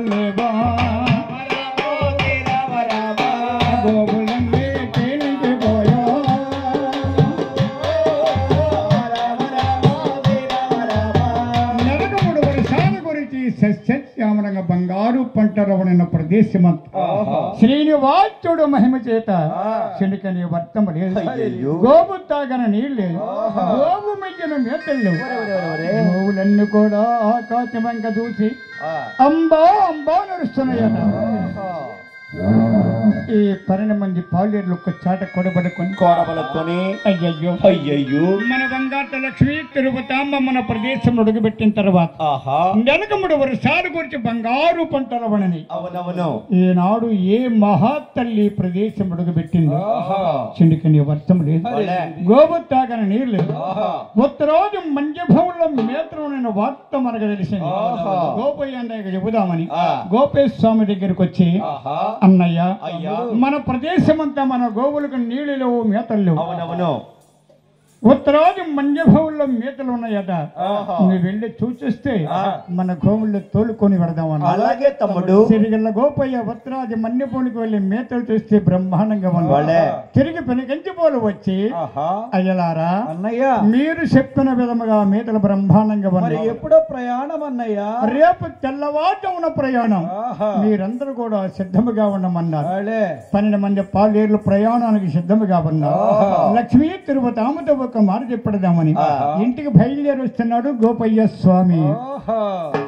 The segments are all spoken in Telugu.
లేవా గోవులన్నీ క్షీణించి పోయా నరకముడు వర్షాల గురించి సస్యశ్యామలంగా బంగారు పంట రవణిన ప్రదేశమంతా శ్రీనివాసుడు మహిమ చేత చెడుకని వర్తము లేదు గోవు తాగన నీళ్ళు లేదు గోవు మెచ్చిన మేతలు లేవు. గోవులన్నీ కూడా ఆకాశమంక చూసి అంబా అంబా నడుస్తున్నాయట ఈ పన్నెండు మంది పాలేర్లు ఒక్క చాట కొడబడుకొని కోడబలతోని అయ్యయ్యో అయ్యయ్యో మన బంగారు లక్ష్మి తిరుపతాంబ మన ప్రదేశం ఉడకబెట్టిన తర్వాత ఆహా నెలకముడు వర్షాలు గురించి బంగారు పంటలవనని అవునవును ఈనాడు ఏ మహాతల్లి ప్రదేశం ఉడకబెట్టిందో ఆహా చిండికని వర్షం లేదు భలే. గోవు తాగన నీళ్ళు లేదు ఆహా ఉత్తరోజు మంజభవంలో మేత్రం నేను వార్త మనకు తెలిసింది ఆహా. గోపయ్య అన్నయ్య చెబుదామని ఆ. గోపేశ్ స్వామి దగ్గరికి వచ్చి ఆహా అన్నయ్య అయ్యా. మన ప్రదేశమంతా మన గోవులకు నీళ్ళు లేవు మేతలు లేవు అవునవును ఉత్తరాది మంజభవుల్లో మేతలు ఉన్నాయట ఆహా. నువ్వు వెళ్ళి చూచిస్తే ఆ. మన గోవుల్లో తోలుకొని పెడదామన్నా అలాగే తమ్ముడు సిరిగల్ల గోపయ్య ఉత్తరాది మన్యపోనికి వెళ్ళి మేతలు చూస్తే బ్రహ్మాండంగా ఉంది వాళ్ళే. తిరిగి పెనకంచిపోలు వచ్చి ఆహా అయ్యలారా అన్నయ్య మీరు చెప్పిన విధముగా మేతలు బ్రహ్మాండంగా మరి ఉన్నాయి ఎప్పుడో ప్రయాణం అన్నయ్య రేపు తెల్లవారుజామున ప్రయాణం ఆహా. మీరందరూ కూడా సిద్ధముగా ఉండమన్నారు వాళ్ళే పన్నెండు మంది పాలేర్లు ప్రయాణానికి సిద్ధముగా ఉన్నారు ఆహా. లక్ష్మీ తిరుపతి ఆమెతో ఒక మాట చెప్పడదామని ఆహా. ఇంటికి బయలుదేరి వస్తున్నాడు గోపయ్య స్వామి ఓహో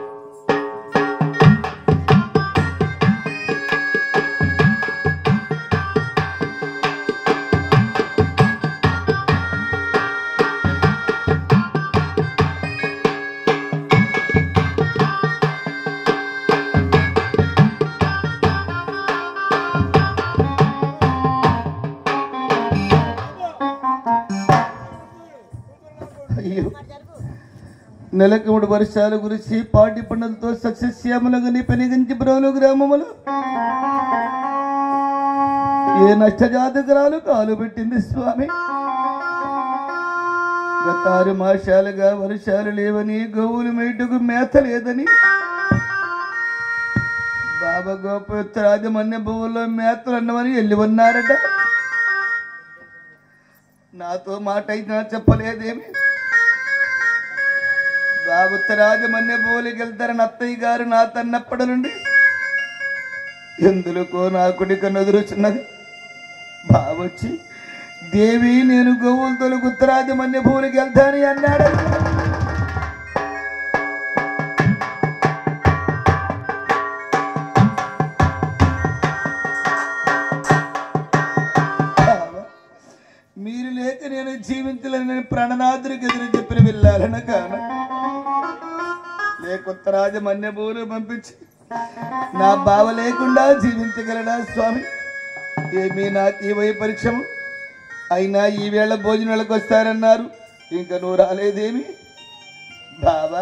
అయ్యో నెలకు మూడు వర్షాల గురించి పాటి పండుగలతో సస్యశ్యామలంగా పెనిగించి బ్రౌలు గ్రామములు ఏ నష్టజాతకరాలు కాలు పెట్టింది స్వామి గత ఆరు మాసాలుగా వర్షాలు లేవని గోవులు మేటుకు మేత లేదని బాబా గోప ఉత్తరాజమన్య భూముల్లో మేతలు అన్నవని వెళ్ళి ఉన్నారట నాతో మాట అయినా చెప్పలేదేమి బాబుత్తరాజమన్య భూలికి వెళ్తారని అత్తయ్య గారు నా తన్నప్పటి నుండి ఎందులకో నా కుడిక నదురుచున్నది బాబొచ్చి దేవి నేను గోవులతో ఉత్తరాజమన్య భూలికి వెళ్తానని అన్నాడు బాబా, మీరు లేక నేను జీవించలేని నేను ప్రాణనాథుడికి ఎదురు చెప్పిన వెళ్ళాలన కాన లేకొత్తరాజ మన్యభూలు పంపించి నా బావ లేకుండా జీవించగలడా స్వామి ఏమీ నాకు ఈ వై పరీక్షము అయినా ఈ వేళ భోజనాలకు వస్తారన్నారు ఇంకా నువ్వు రాలేదేమి బాబా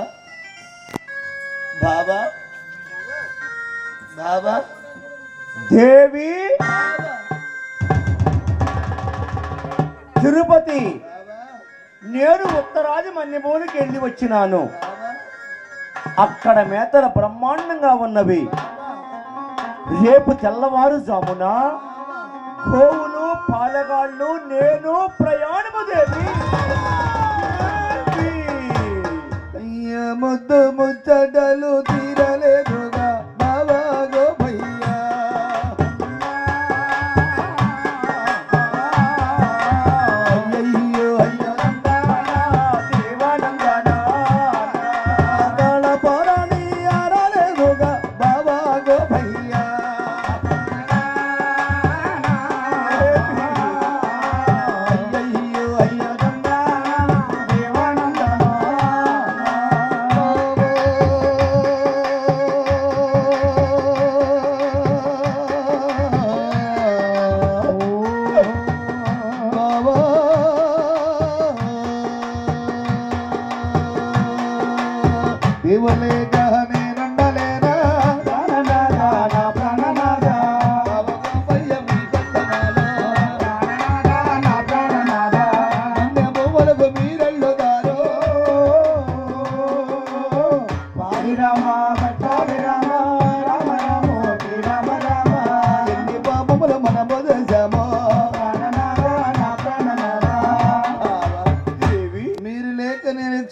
బాబా బాబా దేవి తిరుపతి నేను ఉత్తరాది మన్యభూమికి వెళ్ళి వచ్చినాను అక్కడ మేతల బ్రహ్మాండంగా ఉన్నవి రేపు తెల్లవారుజామున గోవులు పాలగాళ్ళు నేను ప్రయాణము దేవి దేవి. అయ్య ముద్దు ముచ్చటలు తీరలేదుగా బాబా గోపయ్యా అయ్యయ్యో అయ్యో గణపరణి ఆరలేదుగా బాబా గోపయ్యా అయ్యయ్యో అయ్యో దేవానందమా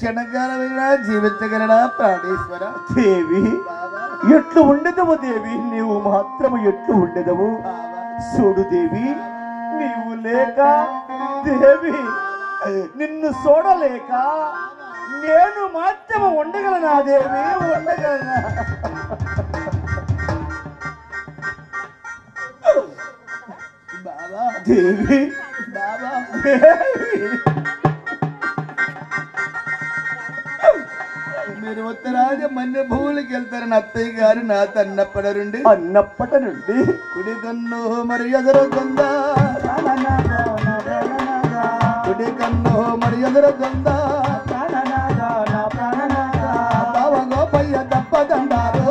క్షణకాలమైనా జీవించగలడా ప్రాణేశ్వర దేవి బాబా ఎట్లు ఉండదవు దేవి నీవు మాత్రము ఎట్లు ఉండదవు చూడు దేవి నీవు లేక దేవి నిన్ను చూడలేక నేను మాత్రము ఉండగలనా దేవి ఉండగలనా బాబా దేవి బాబా దేవి మీరు ఉత్తరాజ మన్య భూములకి వెళ్తారని అత్తయ్య గారు నా తన్నప్పడరుండి అన్నప్పట నుండి కుడి కన్ను మరి ఎదురు కొంద కుడి కన్ను మరి ఎదురు కొంద బావ గోపయ్య తప్పదండారు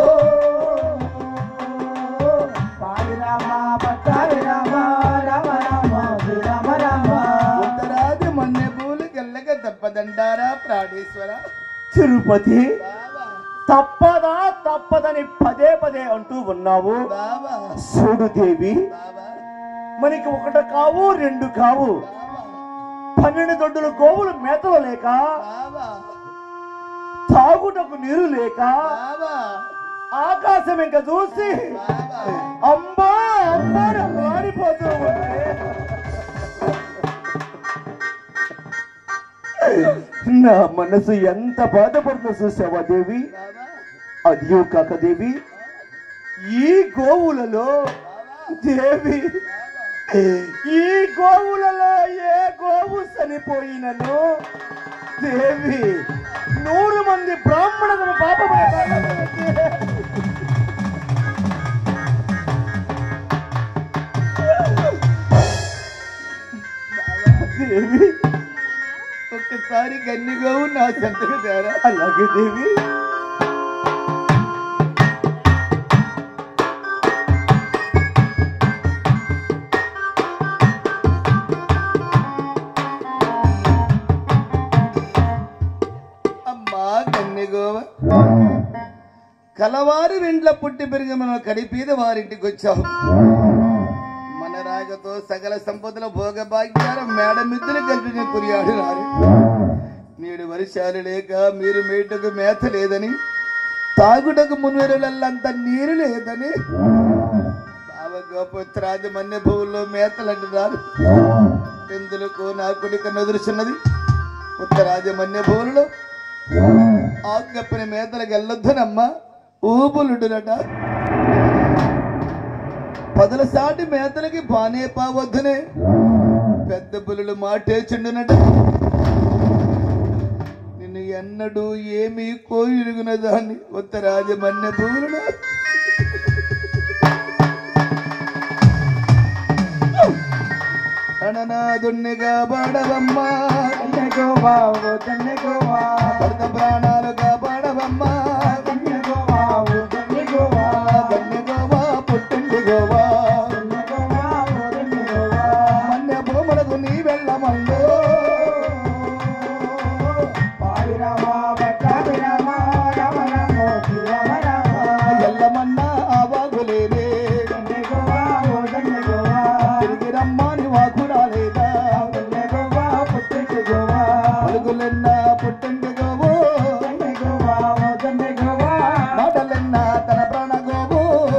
ఉత్తరాజ మన్య భూములకి వెళ్ళక తప్పదండారా ప్రాణేశ్వర తిరుపతి బాబా తప్పదా తప్పదని పదే పదే అంటూ ఉన్నావు బాబా చూడు దేవి బాబా మనకి ఒకటి కావు రెండు కావు పన్నెండు దొడ్డుల గోవులు మేతలు లేక బాబా తాగుటకు నీరు లేక బాబా ఆకాశం ఇంకా చూసి బాబా అమ్మా అమ్మా అని మాడిపోతూ ఉంటే నా మనసు ఎంత బాధపడుతుందో చూసావా దేవి బాబా అదియో కాక దేవి ఈ గోవులలో దేవి ఈ గోవులలో ఏ గోవు చనిపోయినను దేవి నూరు మంది బ్రాహ్మణులను పాపపడే దేవి ఒక్కసారి గన్నిగోవు నా సంతకు తేరా అలాగే దేవి అమ్మా గన్నిగోవ కలవారి వెంట్ల పుట్టి పెరిగి మనం కడిపీద వారింటికి వచ్చాం మన రాగతో సకల సంపదల భోగ భాగ్యాల మేడ మిద్దులు కలిపి కురియాడినారు నేడు వర్షాలు లేక మీరు మేటకు మేత లేదని తాగుటకు మున్వెరులంత నీరు లేదని బావ గోపుత్రాది మన్య భూముల్లో మేతలంటున్నారు ఎందులకు నా కుడిక నదురుచున్నది ఉత్తరాది మన్య భూములలో ఆజ్ఞప్పని మేతలకు వెళ్ళొద్దనమ్మా ఊపులుడునట పదుల సాటి మేతలకి బానే పావద్దునే పెద్ద పులులు మాటేచుండునట నిన్ను ఎన్నడూ ఏమీ కోయిరుగున దాన్ని ఉత్తరాజ మన్య భూములను అననాదుణ్ణిగా పాడవమ్మా భర్త ప్రాణాలు కాపాడవమ్మా గన్య గోవా పుట్టింది గోవా మన్య భూములకు నీ వెళ్ళమందు ఎల్లమన్నా ఆ వాగులేదే తిరిగి రమ్మని వాకురాలేదా పలుగులెన్నా పుట్టింది గోవు మాటలెన్నా తన ప్రాణ గోవు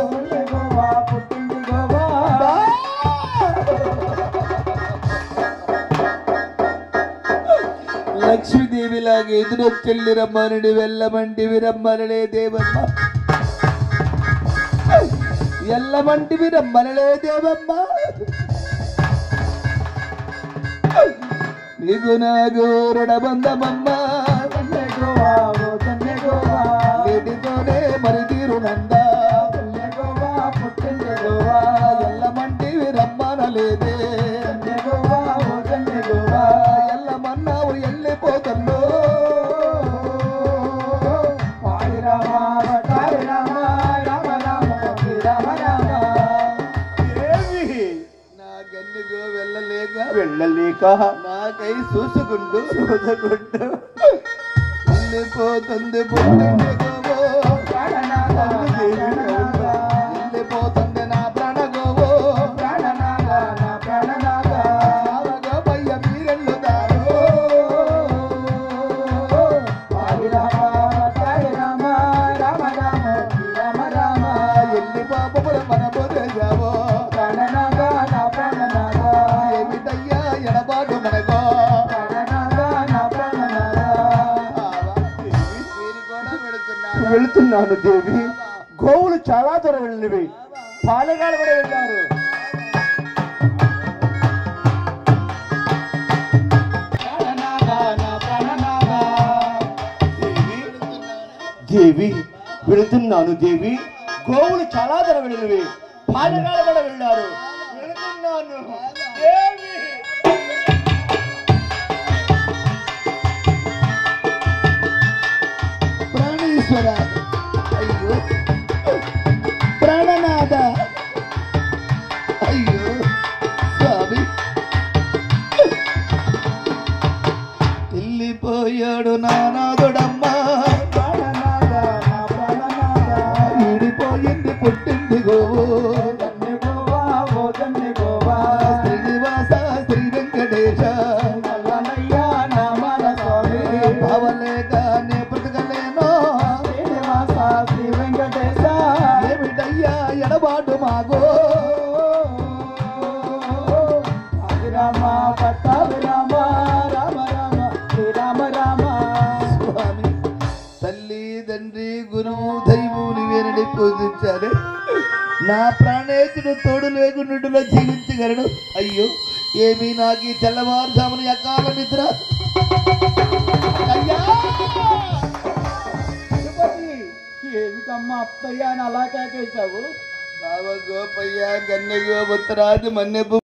లక్ష్మీదేవిలాగా ఎదురొచ్చెల్లి రమ్మనుడి వెళ్ళమంటివి రమ్మనలే దేవమ్మ ఎల్లమంటివి రమ్మనలే దేవమ్మ నీకు నాకు రుణబంధమమ్మ వీటితోనే మరి తీరునందా ఎల్లమంటివి రమ్మనలేదే ఎల్లమన్నావు వెళ్ళిపోతల్లో దేవి నా గన్నిగో వెళ్ళలేక వెళ్ళలేక నాకై చూసుకుంటూ చూసుకుంటూ వెళ్ళిపోతుంది పుట్టింది గోవో వెళ్ళిపోతుంది నా ప్రాణ గోవో గోపయ్య మీరెళ్ళుతారు వెళుతున్నాను దేవి గోవులు చాలా దూరం వెళ్ళినవి పాలెగాలు కూడా వెళ్ళారు దేవి వెళుతున్నాను దేవి గోవులు చాలా ధర వెళ్ళినవి పాలెగాలు కూడా వెళ్ళారు వెళుతున్నాను దేవి ప్రాణేశ్వర అయ్యో ప్రాణనాథ అయ్యో స్వామి వెళ్ళిపోయాడు నానాదుడమ్మా ఈడిపోయింది పుట్టింది గోవు శ్రీనివాస శ్రీ వెంకటేశ భావలేగానే బ్రతకలేనో ఏమిటయ్యా ఎడబాటు మాగో స్వామి తల్లి తండ్రి గురువు దైవం నీవేనని పూజించాలి నా ప్రాణేతుడు తోడు లేకుండా జీవించగలను అయ్యో ఏమీ నాకు ఈ తెల్లవారుజామున ఎకాల నిద్ర అయ్యా ఏమిటమ్మా అప్పయ్య అని అలా కేకేశావు బావ గోపయ్య గన్నె గోపుత్రాది మన్నెపు